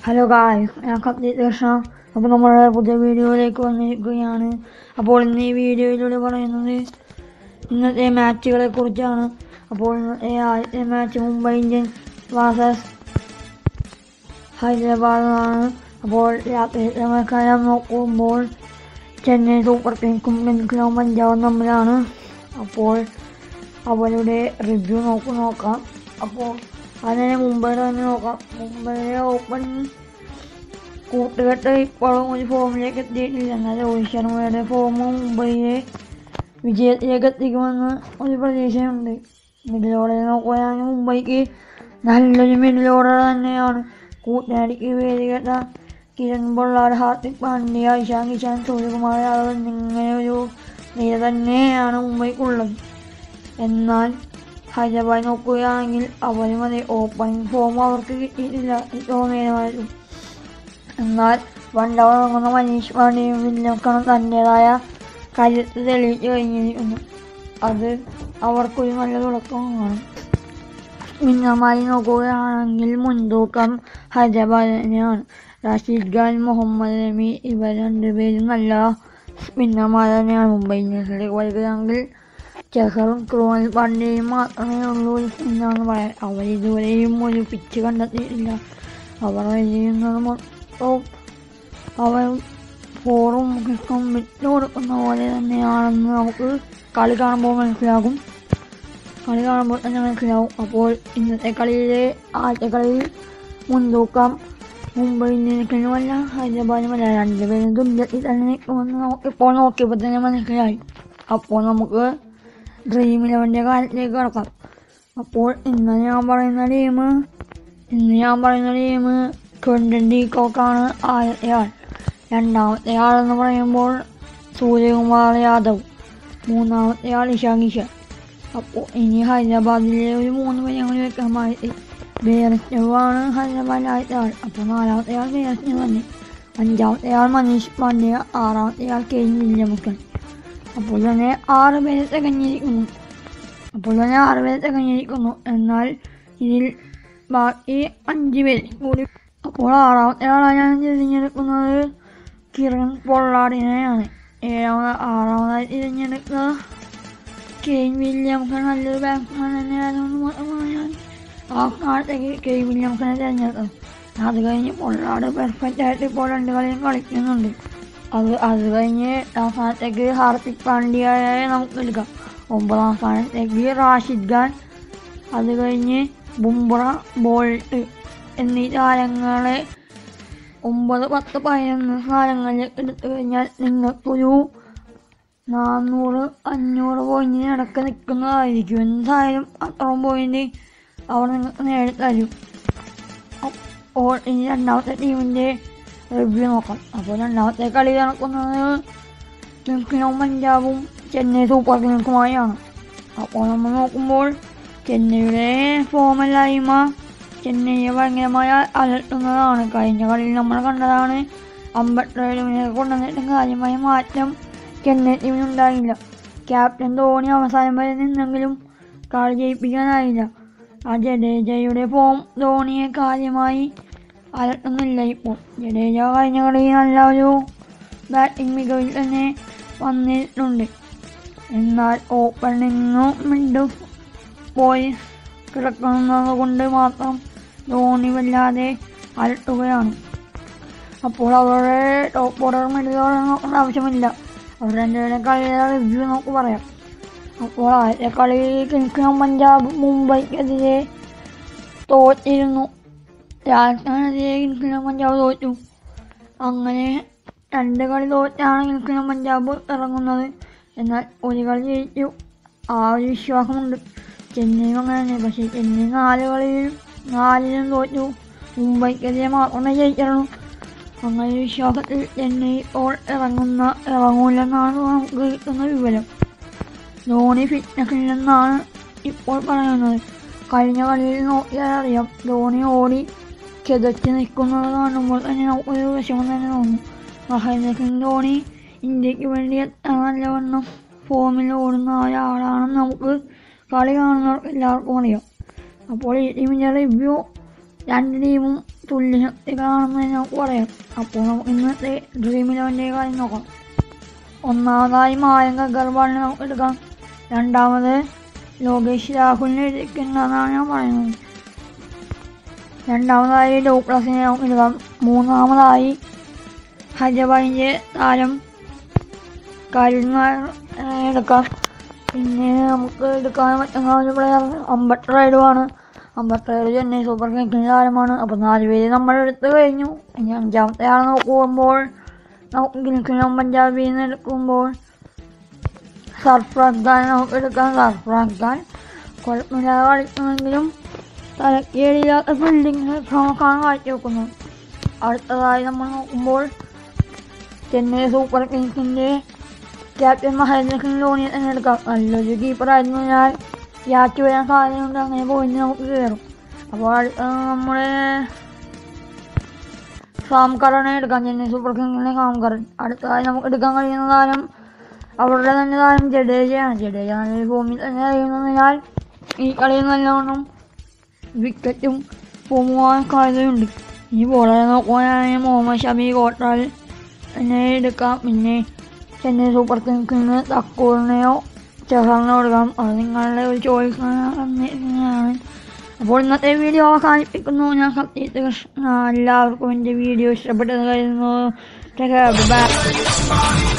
hello guys ഞാൻ കപ്ലീറ്റ് കൃഷ്ണ അപ്പോൾ നമ്മുടെ പുതിയ വീഡിയോയിലേക്ക് വന്നിരിക്കുകയാണ് അപ്പോൾ ഇന്ന് ഈ വീഡിയോയിലൂടെ പറയുന്നത് ഇന്നത്തെ മാച്ചുകളെ കുറിച്ചാണ് അപ്പോൾ ഇന്നത്തെ ആദ്യത്തെ മാച്ച് മുംബൈ ഇന്ത്യൻസ് വാസസ് ഹൈദരാബാദാണ് അപ്പോൾ രാത്രിയിലെ മത്സരം നോക്കുമ്പോൾ ചെന്നൈ സൂപ്പർ കിങ്സും കിങ്സിലോ പഞ്ചാബും തമ്മിലാണ് അപ്പോൾ അവരുടെ റിവ്യൂ നോക്കി നോക്കാം അപ്പോൾ അതിനെ മുംബൈയുടെ തന്നെ നോക്കാം മുംബൈയുടെ ഓപ്പണിംഗ് കൂട്ടുകെട്ട് ഇപ്പോഴും ഒരു ഫോമിലേക്ക് എത്തിയിട്ടില്ല എന്നാൽ രോഹിത് ശർമ്മയുടെ ഫോം മുംബൈയെ വിജയത്തിലേക്ക് എത്തിക്കുമെന്ന് ഒരു പ്രതീക്ഷയുണ്ട് മിഡിൽ ഓർഡർ നോക്കുകയാണെങ്കിൽ മുംബൈക്ക് നല്ലൊരു മിഡിൽ ഓർഡർ തന്നെയാണ് കൂട്ടുകാരിക്ക് വേദികെട്ട കിരൺ പൊള്ളാട് ഹാർദിക് പാണ്ഡ്യ ഇഷാൻ കിഷാൻ സൂര്യകുമാർ യാദവ് എന്നിങ്ങനെ ഒരു നിര തന്നെയാണ് മുംബൈക്കുള്ളത് എന്നാൽ ഹൈദരാബാദ് നോക്കുകയാണെങ്കിൽ അവരും അതെ ഓപ്പണിംഗ് ഫോം അവർക്ക് കിട്ടിയിട്ടില്ല ഏറ്റവും നേരമായിട്ടും എന്നാൽ വൺ ഡൗൺ ഇറങ്ങുന്ന മനീഷ് പാണ്ഡ്യയും വില്യംസണും തൻ്റെതായ കരുത്ത് തെളിയിച്ചു കഴിഞ്ഞിരിക്കുന്നു അത് അവർക്കൊരു നല്ല തുടക്കമാണ് മിന്നമായി നോക്കുകയാണെങ്കിൽ മുൻതൂക്കം ഹൈദരാബാദ് തന്നെയാണ് റാഷിദ് ഖാൻ മുഹമ്മദ് നബി ഇവർ രണ്ടുപേരും നല്ല സ്പിന്നർമാർ തന്നെയാണ് മുംബൈ ഇന്ത്യൻസിലേക്ക് വരികയാണെങ്കിൽ ചെഹറും ക്രോണൽ പാണ്ഡ്യയും മാത്രമേ ഉള്ളൂ ഒരു സ്പിന്നറെന്ന് പറയാൻ അവർ ഇതുവരെയും ഒരു പിച്ച് കണ്ടെത്തിയിട്ടില്ല അവർ ചെയ്യുന്നത് മൊത്തവും അവർ ഫോറും കിക്കും വിട്ടു കൊടുക്കുന്ന പോലെ തന്നെയാണെന്ന് നമുക്ക് കളി കാണുമ്പോൾ മനസ്സിലാകും കളി കാണുമ്പോൾ തന്നെ മനസ്സിലാവും അപ്പോൾ ഇന്നത്തെ കളിയിലെ ആദ്യത്തെ കളിയിൽ മുൻതൂക്കം മുംബൈ ഇന്ത്യൻസിനുമല്ല ഹൈദരാബാദിനുമല്ല രണ്ടുപേരും തുല്യത്തിൽ തന്നെ നിൽക്കുമെന്ന് നമുക്ക് ഇപ്പോൾ നോക്കിയപ്പോൾ തന്നെ മനസ്സിലായി അപ്പോൾ നമുക്ക് ഡ്രീം ഇലവൻ്റെ കാര്യത്തിലേക്ക് കിടക്കാം അപ്പോൾ ഇന്ന് ഞാൻ പറയുന്ന ടീം ഇന്ന് ഞാൻ പറയുന്ന ടീം ട്വൻ്റി കോക്കാണ് ആദ്യത്തെ ആൾ രണ്ടാമത്തെ ആളെന്ന് പറയുമ്പോൾ സൂര്യകുമാർ യാദവ് മൂന്നാമത്തെ ആൾ ഇഷാൻ കിഷൻ അപ്പോൾ ഇനി ഹൈദരാബാദിലെ ഒരു മൂന്ന് പേരെ കൂടി വെക്കാൻ മാറ്റി ബേർസ്റ്റവാണ് ഹൈദരാബാദിലെ ആദ്യത്തെ ആൾ അപ്പോൾ നാലാമത്തെ ആൾ ബേർസ്റ്റവ് തന്നെ അഞ്ചാമത്തെ ആൾ മനീഷ് പാണ്ഡ്യ ആറാമത്തെ ആൾ കെയിൻ വില്യംസൺ അപ്പോൾ തന്നെ ആറ് പേര് തികഞ്ഞിരിക്കുന്നു അപ്പോൾ തന്നെ ആറ് പേര് തികഞ്ഞിരിക്കുന്നു എന്നാൽ ഇതിൽ ബാക്കി അഞ്ച് പേര് കൂടി അപ്പോൾ ആറാമത്തെ ആളാണ് ഞാൻ തിരഞ്ഞെടുക്കുന്നത് കിരൺ പൊള്ളാടിനെയാണ് ഏഴാമത് ആറാമതായി തിരഞ്ഞെടുക്കുന്നത് കെയിൻ വില്യംസൺ നല്ലൊരു ബാറ്റ്സ്മാൻ തന്നെയായതുകൊണ്ട് മാത്രമാണ് ഞാൻ ആ കാലത്തേക്ക് കെയിൻ വില്യംസനെ തിരഞ്ഞെടുത്തത് അത് കഴിഞ്ഞ് പൊള്ളാട് പെർഫെക്റ്റ് ആയിട്ട് ഇപ്പോൾ രണ്ട് കളിയും കളിക്കുന്നുണ്ട് അത് അത് കഴിഞ്ഞ് എട്ടാം സ്ഥാനത്തേക്ക് ഹാർദിക് പാണ്ഡ്യയെ നമുക്ക് എടുക്കാം ഒമ്പതാം സ്ഥാനത്തേക്ക് റാഷിദ് ഖാൻ അത് കഴിഞ്ഞ് ബുംബ്ര ബോൾട്ട് എന്നീ താരങ്ങളെ ഒമ്പത് പത്ത് പതിനൊന്ന് സ്ഥാനങ്ങളിലേക്ക് എടുത്തു കഴിഞ്ഞാൽ നിങ്ങൾക്കൊരു നാനൂറ് അഞ്ഞൂറ് പോയിന്റിന് ഇടക്ക് നിൽക്കുന്നതായിരിക്കും എന്തായാലും അത്രയും പോയിന്റ് അവർ നിങ്ങൾക്ക് നേടിത്തരും അപ്പോൾ ഇനി രണ്ടാമത്തെ ടീമിൻ്റെ റിവ്യൂ നോക്കാം അപ്പോൾ രണ്ടാമത്തെ കളി നടക്കുന്നത് കിങ്സിനും പഞ്ചാബും ചെന്നൈ സൂപ്പർ കിങ്സുമായാണ് അപ്പോൾ നമ്മൾ നോക്കുമ്പോൾ ചെന്നൈയുടെ ഫോമല്ലായ്മ ചെന്നൈയെ ഭയങ്കരമായി അലട്ടുന്നതാണ് കഴിഞ്ഞ കളിയിൽ നമ്മൾ കണ്ടതാണ് അമ്പത്തേഴിനെ കൊണ്ടുവന്നിട്ടും കാര്യമായ മാറ്റം ചെന്നൈ ടീമിനുണ്ടായില്ല ക്യാപ്റ്റൻ ധോണി അവസാനം വരെ നിന്നെങ്കിലും കളി ജയിപ്പിക്കാനായില്ല ആ ജഡേജയുടെ ഫോം ധോണിയെ കാര്യമായി അലട്ടുന്നില്ല ഇപ്പോൾ ജഡേജ കഴിഞ്ഞ കളി നല്ല ഒരു ബാറ്റിംഗ് മികവിൽ തന്നെ വന്നിട്ടുണ്ട് എന്നാൽ ഓപ്പണിങ്ങും മിഡും പോയി കിടക്കുന്നത് കൊണ്ട് മാത്രം ധോണി വല്ലാതെ അലട്ടുകയാണ് അപ്പോൾ അവരുടെ ടോപ്പ് ഓർഡർ മിഡിൽ ഓർഡർ നോക്കേണ്ട ആവശ്യമില്ല അവർ രണ്ടുപേരുടെ കളിയുടെ റിവ്യൂ നമുക്ക് പറയാം അപ്പോൾ ആദ്യത്തെ കളി കിങ്സിനും പഞ്ചാബ് മുംബൈക്കെതിരെ തോറ്റിരുന്നു രാജസ്ഥാനെതിരെ കിങ്സിനും പഞ്ചാബ് തോറ്റു അങ്ങനെ രണ്ട് കളി തോറ്റാണ് കിങ്സിനും പഞ്ചാബ് ഇറങ്ങുന്നത് എന്നാൽ ഒരു കളി ജയിച്ചു ആ ഒരു വിശ്വാസമുണ്ട് ചെന്നൈയും അങ്ങനെ തന്നെ പക്ഷേ ചെന്നൈ നാല് കളിയിൽ നാലിലും തോറ്റു മുംബൈക്കെതിരെ മാത്രമേ ജയിച്ചിരുന്നു അങ്ങനെ വിശ്വാസത്തിൽ ചെന്നൈ ഇപ്പോൾ ഇറങ്ങുന്ന ഇറങ്ങൂലെന്നാണ് നമുക്ക് കിട്ടുന്ന വിവരം ധോണി ഫിറ്റ്നസില്ലെന്നാണ് ഇപ്പോൾ പറയുന്നത് കഴിഞ്ഞ കളിയിൽ നോക്കിയാൽ അറിയാം ധോണി ഓടി കിതച്ച് നിൽക്കുന്നത് കാണുമ്പോൾ തന്നെ നമുക്കൊരു വിഷമം തന്നെ തോന്നും മഹേന്ദ്ര സിംഗ് ധോണി ഇന്ത്യക്ക് വേണ്ടി എത്ര നല്ലവണ്ണം ഫോമിൽ ഓടുന്ന ഒരാളാണെന്ന് നമുക്ക് കളി കാണുന്നവർക്ക് എല്ലാവർക്കും അറിയാം അപ്പോൾ ഈ ടീമിൻ്റെ റിവ്യൂ രണ്ട് ടീമും തുല്യശക്തികളാണെന്ന് നമുക്ക് പറയാം അപ്പോൾ നമുക്ക് ഇന്നത്തെ ഡ്രീം ഇലവൻ്റെ കാര്യം നോക്കാം ഒന്നാമതായി മായങ്ക ഗർഭാളിനെ നമുക്ക് എടുക്കാം രണ്ടാമത് ലോകേഷ് രാഹുലിനെ ഇരിക്കുന്നതാണ് ഞാൻ പറയുന്നത് രണ്ടാമതായി ഡോപ്ലസിനെ നമുക്ക് എടുക്കാം മൂന്നാമതായി ഹൈദരാബാദിൻ്റെ താരം കരുണ എടുക്കാം പിന്നെ നമുക്ക് എടുക്കാൻ പറ്റുന്ന ഒരു പ്ലെയർ അമ്പട്ട് റൈഡുമാണ് അമ്പട്ട് റൈഡ് ചെന്നൈ സൂപ്പർ കിങ്സിൻ്റെ താരമാണ് അപ്പോൾ നാല് പേര് നമ്മൾ എടുത്തു കഴിഞ്ഞു ഇനി അഞ്ചാമത്തെ ആളെ നോക്കുമ്പോൾ നമുക്ക് കിങ്സിനും പഞ്ചാബിൽ നിന്ന് എടുക്കുമ്പോൾ സർഫ്രാസ് ഖാൻ നമുക്ക് എടുക്കാം സർഫ്രാസ് ഖാൻ കുഴപ്പമില്ലാതെ കളിക്കുമെങ്കിലും തലക്കേടില്ലാത്ത ബിൽഡിംഗ് പ്രമുഖാൻ കാഴ്ചവെക്കുന്നു അടുത്തതായി നമ്മൾ നോക്കുമ്പോൾ ചെന്നൈ സൂപ്പർ കിങ്സിൻ്റെ ക്യാപ്റ്റൻ മഹേന്ദ്ര സിംഗ് ധോണിയെ തന്നെ എടുക്കാം നല്ലൊരു കീപ്പറായിരുന്നു ഞാൻ യാറ്റ് വരാൻ സാധ്യതയുണ്ട് അങ്ങനെ പോയിന്റ് നമുക്ക് കയറും അപ്പോൾ അടുത്ത നമ്മുടെ സാം കറനെ എടുക്കാം ചെന്നൈ സൂപ്പർ കിങ്സിൻ്റെ സാം കറൻ അടുത്തതായി നമുക്ക് എടുക്കാൻ കഴിയുന്ന താരം അവരുടെ തന്നെ താരം ജഡേജയാണ് ജഡേജ നല്ലൊരു ഫോമിൽ തന്നെ അറിയുന്നതിനാൽ ഈ കളിയിൽ നല്ലവണ്ണം വിക്കറ്റും ഫോമുവാൻ സാധ്യതയുണ്ട് ഈ ബോളറെ നോക്കുവാനാണെങ്കിൽ മുഹമ്മദ് ഷമി കോട്ടാൽ എന്നെ എടുക്കാം പിന്നെ ചെന്നൈ സൂപ്പർ കിങ്സിന് തക്കൂറിനെയോ ചെഹറിനോ എടുക്കാം അത് നിങ്ങളുടെ ഒരു ചോയ്സ് ആണ് അപ്പോൾ ഇന്നത്തെ വീഡിയോ അവസാനിപ്പിക്കുന്നു ഞാൻ സത്യത്ത് കൃഷ്ണ എല്ലാവർക്കും എൻ്റെ വീഡിയോ ഇഷ്ടപ്പെട്ടത് കരുതുന്നു ബൈ